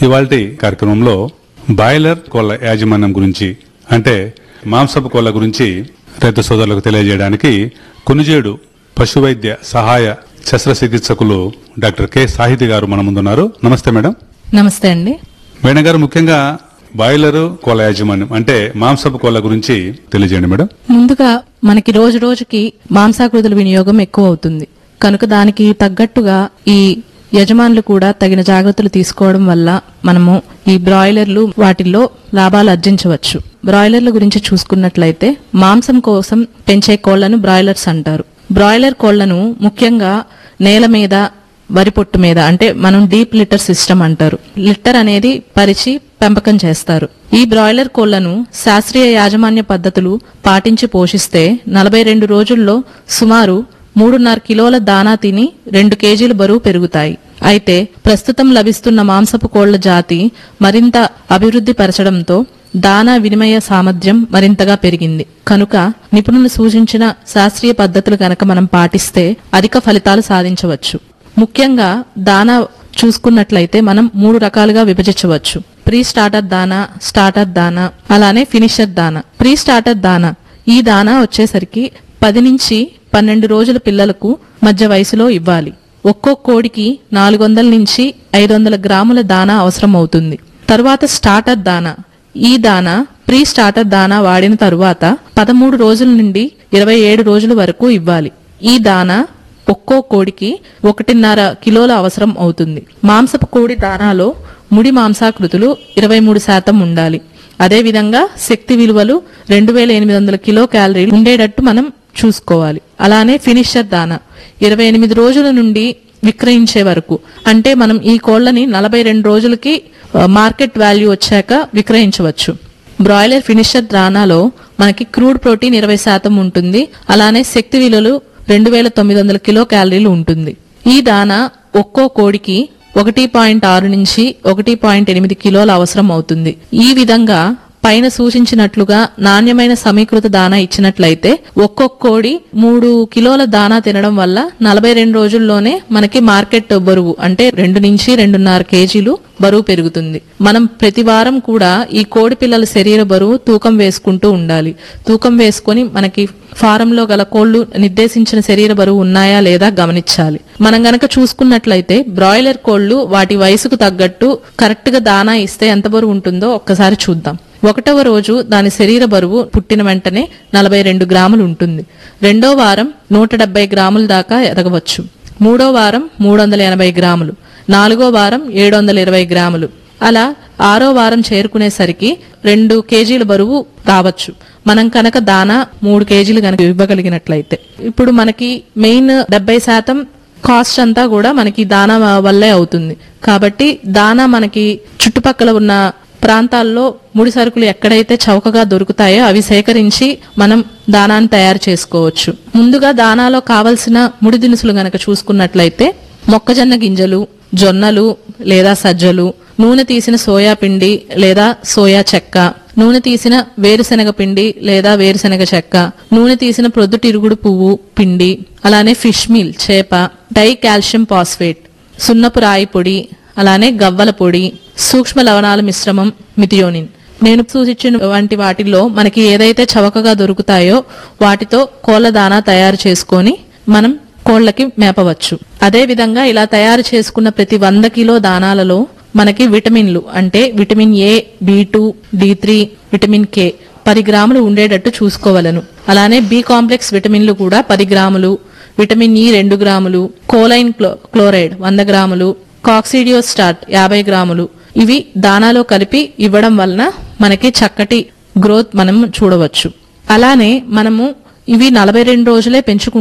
ఇవాల్టి కార్యక్రమంలో బాయిలర్ కోళ్ల యాజమాన్యం గురించి అంటే మాంసపు కోళ్ల గురించి రైతు సోదరులకు తెలియజేయడానికి కునిజేడు పశువైద్య సహాయ శస్త్రచికిత్సకులు డాక్టర్ కె సాహితి గారు మన ముందున్నారు నమస్తే మేడం నమస్తే అండి మేడం గారు ముఖ్యంగా బాయిలర్ కోళ్ల యాజమాన్యం అంటే మాంసపు కోళ్ల గురించి తెలియజేయండి మేడం ముందుగా మనకి రోజు రోజుకి మాంసాకృతుల వినియోగం ఎక్కువ అవుతుంది కనుక దానికి తగ్గట్టుగా ఈ యజమానులు కూడా తగిన జాగ్రత్తలు తీసుకోవడం వల్ల మనము ఈ బ్రాయిలర్లు వాటిల్లో లాభాలు ఆర్జించవచ్చు బ్రాయిలర్ల గురించి చూసుకున్నట్లయితే మాంసం కోసం పెంచే కోళ్లను బ్రాయిలర్స్ అంటారు బ్రాయిలర్ కోళ్లను ముఖ్యంగా నేల మీద వరి పొట్టు మీద అంటే మనం డీప్ లిటర్ సిస్టమ్ అంటారు లిటర్ అనేది పరిచి పెంపకం చేస్తారు ఈ బ్రాయిలర్ కోళ్లను శాస్త్రీయ యాజమాన్య పద్ధతులు పాటించి పోషిస్తే నలభై రెండు రోజుల్లో సుమారు మూడున్నర కిలోల దానా తిని రెండు కేజీల బరువు పెరుగుతాయి అయితే ప్రస్తుతం లభిస్తున్న మాంసపు కోళ్ల జాతి మరింత అభివృద్ధి పరచడంతో దానా వినిమయ సామర్థ్యం మరింతగా పెరిగింది కనుక నిపుణులు సూచించిన శాస్త్రీయ పద్ధతులు కనుక మనం పాటిస్తే అధిక ఫలితాలు సాధించవచ్చు ముఖ్యంగా దానా చూసుకున్నట్లయితే మనం మూడు రకాలుగా విభజించవచ్చు ప్రీ స్టార్టర్ దానా స్టార్టర్ దానా అలానే ఫినిషర్ దానా ప్రీ స్టార్టర్ దానా ఈ దానా వచ్చేసరికి పది నుంచి పన్నెండు రోజుల పిల్లలకు మధ్య వయసులో ఇవ్వాలి ఒక్కో కోడికి నాలుగు వందల నుంచి ఐదు వందల గ్రాముల దానా అవసరం అవుతుంది తరువాత స్టార్టర్ దానా ఈ దానా ప్రీ స్టార్టర్ దానా వాడిన తరువాత పదమూడు రోజుల నుండి ఇరవై ఏడు రోజుల వరకు ఇవ్వాలి ఈ దానా ఒక్కో కోడికి ఒకటిన్నర కిలోల అవసరం అవుతుంది మాంసపు కోడి దానాలో ముడి మాంసాకృతులు ఇరవై మూడు శాతం ఉండాలి అదేవిధంగా శక్తి విలువలు రెండు వేల ఎనిమిది వందల కిలో క్యాలరీలు ఉండేటట్టు మనం చూసుకోవాలి అలానే ఫినిషర్ దానా ఇరవై ఎనిమిది రోజుల నుండి విక్రయించే వరకు అంటే మనం ఈ కోళ్లని నలభై రెండు రోజులకి ఆ, మార్కెట్ వాల్యూ వచ్చాక విక్రయించవచ్చు బ్రాయిలర్ ఫినిషర్ దానాలో మనకి క్రూడ్ ప్రోటీన్ ఇరవై శాతం ఉంటుంది అలానే శక్తి విలువలు రెండు వేల తొమ్మిది వందల కిలో క్యాలరీలు ఉంటుంది ఈ దానా ఒక్కో కోడికి ఒకటి పాయింట్ ఆరు నుంచి ఒకటి పాయింట్ ఎనిమిది కిలోల అవసరం అవుతుంది ఈ విధంగా పైన సూచించినట్లుగా నాణ్యమైన సమీకృత దానా ఇచ్చినట్లయితే ఒక్కొక్క కోడి మూడు కిలోల దానా తినడం వల్ల నలభై రెండు రోజుల్లోనే మనకి మార్కెట్ బరువు అంటే రెండు నుంచి రెండున్నర కేజీలు బరువు పెరుగుతుంది మనం ప్రతి వారం కూడా ఈ కోడి పిల్లల శరీర బరువు తూకం వేసుకుంటూ ఉండాలి తూకం వేసుకొని మనకి ఫారంలో గల కోళ్లు నిర్దేశించిన శరీర బరువు ఉన్నాయా లేదా గమనించాలి మనం గనక చూసుకున్నట్లయితే బ్రాయిలర్ కోళ్లు వాటి వయసుకు తగ్గట్టు కరెక్ట్ గా దానా ఇస్తే ఎంత బరువు ఉంటుందో ఒక్కసారి చూద్దాం ఒకటవ రోజు దాని శరీర బరువు పుట్టిన వెంటనే నలభై రెండు గ్రాములు ఉంటుంది రెండో వారం నూట డెబ్బై గ్రాముల దాకా ఎదగవచ్చు మూడో వారం మూడు వందల ఎనభై గ్రాములు నాలుగో వారం ఏడు వందల ఇరవై గ్రాములు అలా ఆరో వారం చేరుకునేసరికి రెండు కేజీల బరువు రావచ్చు మనం కనుక దానా మూడు కేజీలు కనుక ఇవ్వగలిగినట్లయితే ఇప్పుడు మనకి మెయిన్ డెబ్బై శాతం కాస్ట్ అంతా కూడా మనకి దానా వల్లే అవుతుంది కాబట్టి దానా మనకి చుట్టుపక్కల ఉన్న ప్రాంతాల్లో ముడి సరుకులు ఎక్కడైతే చౌకగా దొరుకుతాయో అవి సేకరించి మనం దానాన్ని తయారు చేసుకోవచ్చు ముందుగా దానాలో కావలసిన ముడి దినుసులు గనక చూసుకున్నట్లయితే మొక్కజొన్న గింజలు జొన్నలు లేదా సజ్జలు నూనె తీసిన సోయా పిండి లేదా సోయా చెక్క నూనె తీసిన వేరుశనగ పిండి లేదా వేరుశనగ చెక్క నూనె తీసిన ప్రొద్దుటిరుగుడు పువ్వు పిండి అలానే ఫిష్ మీల్ చేప డై కాల్షియం పాస్ఫేట్ సున్నపు రాయి పొడి అలానే గవ్వల పొడి సూక్ష్మ లవణాల మిశ్రమం మిథియోనిన్ నేను సూచించిన వంటి వాటిల్లో మనకి ఏదైతే చవకగా దొరుకుతాయో వాటితో కోళ్ల దానా తయారు చేసుకొని మనం కోళ్లకి మేపవచ్చు అదే విధంగా ఇలా తయారు చేసుకున్న ప్రతి వంద కిలో దానాలలో మనకి విటమిన్లు అంటే vitamin A B two D three vitamin K పది గ్రాములు ఉండేటట్టు చూసుకోవలను అలానే బి కాంప్లెక్స్ విటమిన్లు కూడా పది గ్రాములు విటమిన్ ఈ రెండు గ్రాములు కోలైన్ క్లో- క్లోరైడ్ వంద గ్రాములు కాక్సిడియోస్టాట్ యాభై గ్రాములు ఇవి దానాలో కలిపి ఇవ్వడం వలన మనకి చక్కటి గ్రోత్ మనం చూడవచ్చు అలానే మనము ఇవి నలభై రెండు రోజులే పెంచుకుంటే